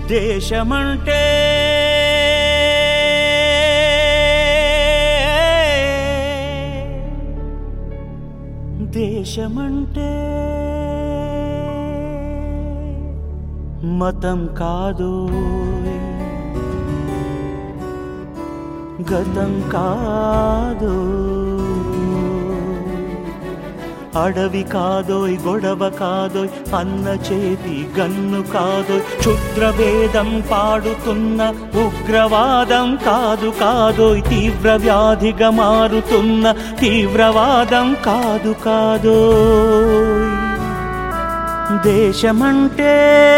దేశమంటే దేశమంటే మతం కాదు గతం కాదు అడవి కాదోయ్ గొడవ కాదోయ్ అన్న చేతి గన్ను కాదోయ్ క్షుద్రవేదం పాడుతున్న ఉగ్రవాదం కాదు కాదోయ్ తీవ్ర వ్యాధిగా మారుతున్న తీవ్రవాదం కాదు కాదోయ్ దేశమంటే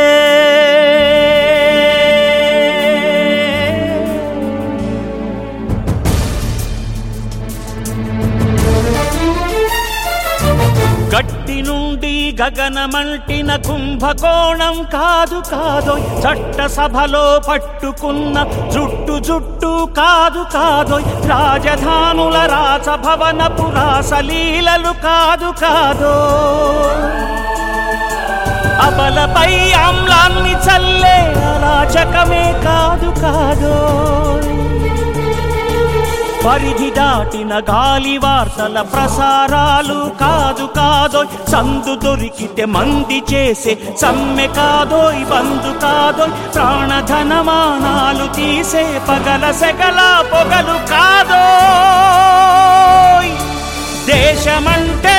గట్టి నుండి గగనమంటిన కుంభకోణం కాదు కాదోయ్ చట్ట సభలో పట్టుకున్న జుట్టు జుట్టు కాదు కాదోయ్ రాజధానుల రాసభవన పురాసలీలలు కాదు కాదో అబలపై ఆమ్లాన్ని చల్లే అరాచకమే కాదు కాదో పరిధి దాటిన గాలి వార్తల ప్రసారాలు కాదు కాదోయ్ సందు దొరికితే మంది చేసే సమ్మె కాదోయ్ బంధు కాదోయ్ ప్రాణధనమానాలు తీసే పగల సెగల పొగలు కాదోయ్ దేశమంటే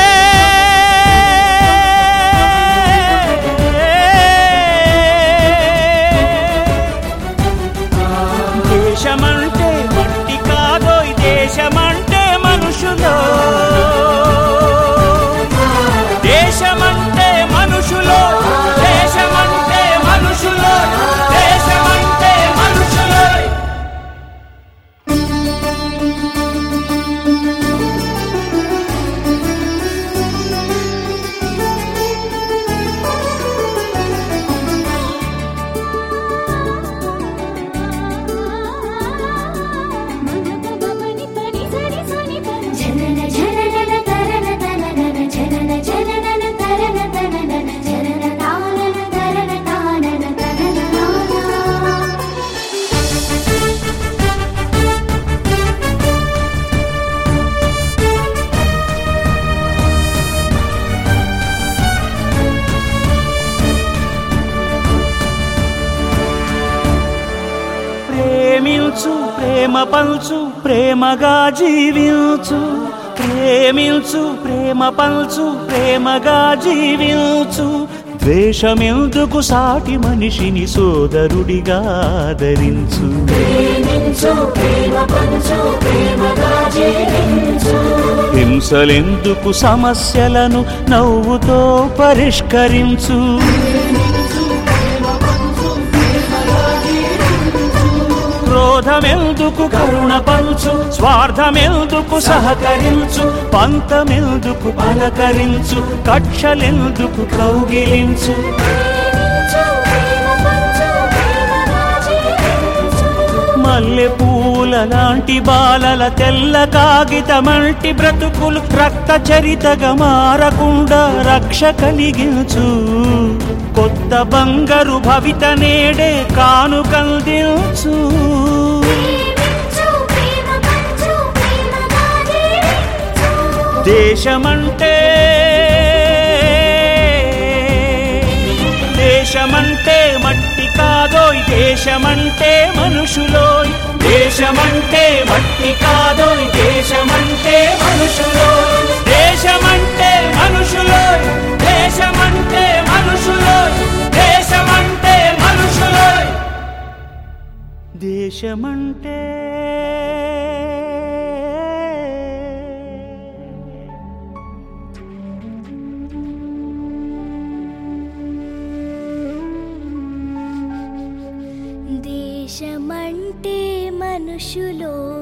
దేశమంటే మట్టి కాదోయ్ దేశమంటే మనుషులో దేశమంటే మనుషులో దేశమంటే మనుషులో దేశమంటే మనుషులో జనన జనన తరన తనన జనన జనన తరన తనన జనన తానన తరన తానన తనన నానా ప్రేమించు ప్రేమ పంచు ప్రేమగా జీవించు ప్రేమించు ప్రేమ పంచు ప్రేమగా జీవించు ద్వేషమెందుకు సాటి మనిషిని సోదరుడిగా ఆదరించు ప్రేమించు ప్రేమ పంచు ప్రేమగా జీవించు హింసలెందుకు సమస్యలను నవ్వుతో పరిష్కరించు క్రోధమెందుకు కరుణ పంచు స్వార్థమెందుకు సహకరించు పంతమెందుకు పలకరించు కక్షలెందుకు కౌగిలించు ప్రేమించు ప్రేమ పంచు ప్రేమగా జీవించు మల్లె పూల లాంటి బాలల తెల్ల కాగితమంటి బ్రతుకులు రక్త చరితగా మారకుండా రక్ష కలిగించు కొత్త బంగారు భవిత నేడే కానుకందించు ప్రేమించు ప్రేమ పంచు ప్రేమగా జీవించు దేశమంటే దేశమంటే మట్టి కాదోయ్ దేశమంటే మనుషులోయ్ దేశమంటే మట్టి కాదోయ్ దేశమంటే మనుషులోయ్ దేశమంటే మనుషులోయ్ దేశమంటే మనుషులోయ్ దేశమంటే మనుషులోయ్ దేశమంటే దేశమంటే మనుషులో